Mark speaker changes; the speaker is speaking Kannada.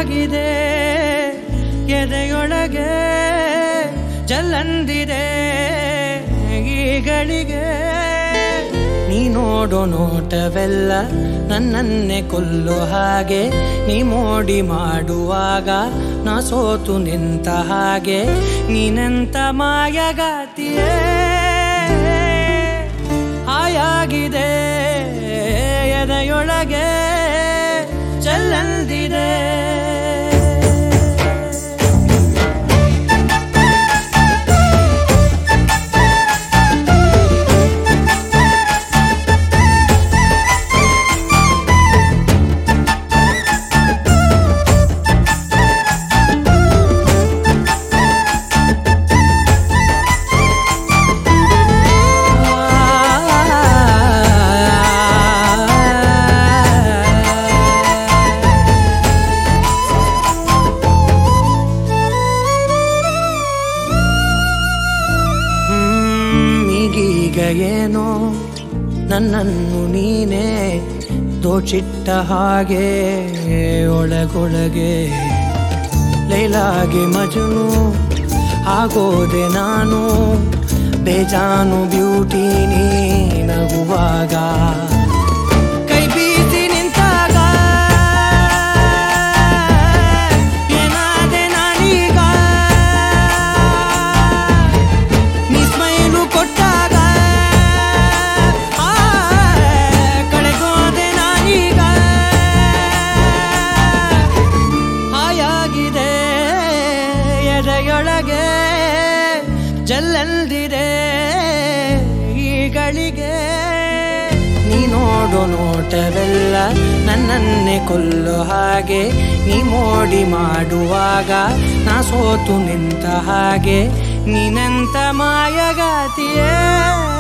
Speaker 1: ಹಾಯಾಗಿದೆ ಎದೆಯೊಳಗೆ ಜಲ್ಲಂದಿದೆ ಈಗಳಿಗೆ ನೀ ನೋಡೋ ನೋಟವೆಲ್ಲ ನನ್ನನ್ನೇ ಕೊಲ್ಲೋ ಹಾಗೆ ನೀ ಮೋಡಿ ಮಾಡುವಾಗ ನಾ ಸೋತು ನಿಂತ ಹಾಗೆ ನೀನೆಂತ ಮಾಯಗಾತಿಯೇ ಹಾಯಾಗಿದೆ ಎದೆಯೊಳಗೆ ಚೆಲ್ಲಂದಿದೆ ಹ್ಮ್, ಈಗೀಗ ಏನೋ ನನ್ನನ್ನು ನೀನೇ ದೋಚಿಟ್ಟ ಹಾಗೆ ಒಳಗೊಳಗೆ ಲೈಲಾಗೆ ಮಜನು ಆಗೋದೆ ನಾನು ಬೇಜಾನು ಬ್ಯೂಟಿ ನೀ ನಗುವಾಗ ಕೈ ಬೀಸಿ ನಿಂತಾಗ ಏನಾದೆ ನಾನೀಗ ನೀ ಸ್ಮೈಲು ಕೊಟ್ಟಾಗ ಆ, ಕಳೆಗೋದೆ ನಾನೀಗ ಹಾಯಾಗಿದೆ ಎದೆಯೊಳಗೆ ಜಲ್ಲಲ್ದಿದೆ ಈಗಳಿಗೆ ನೀ ನೋಡೋ ನೋಟವೆಲ್ಲ ನನ್ನನ್ನೇ ಕೊಲ್ಲೋ ಹಾಗೆ ನೀ ಮೋಡಿ ಮಾಡುವಾಗ ನಾ ಸೋತು ನಿಂತ ಹಾಗೆ ನೀನಂತ ಮಾಯಗಾತಿಯೇ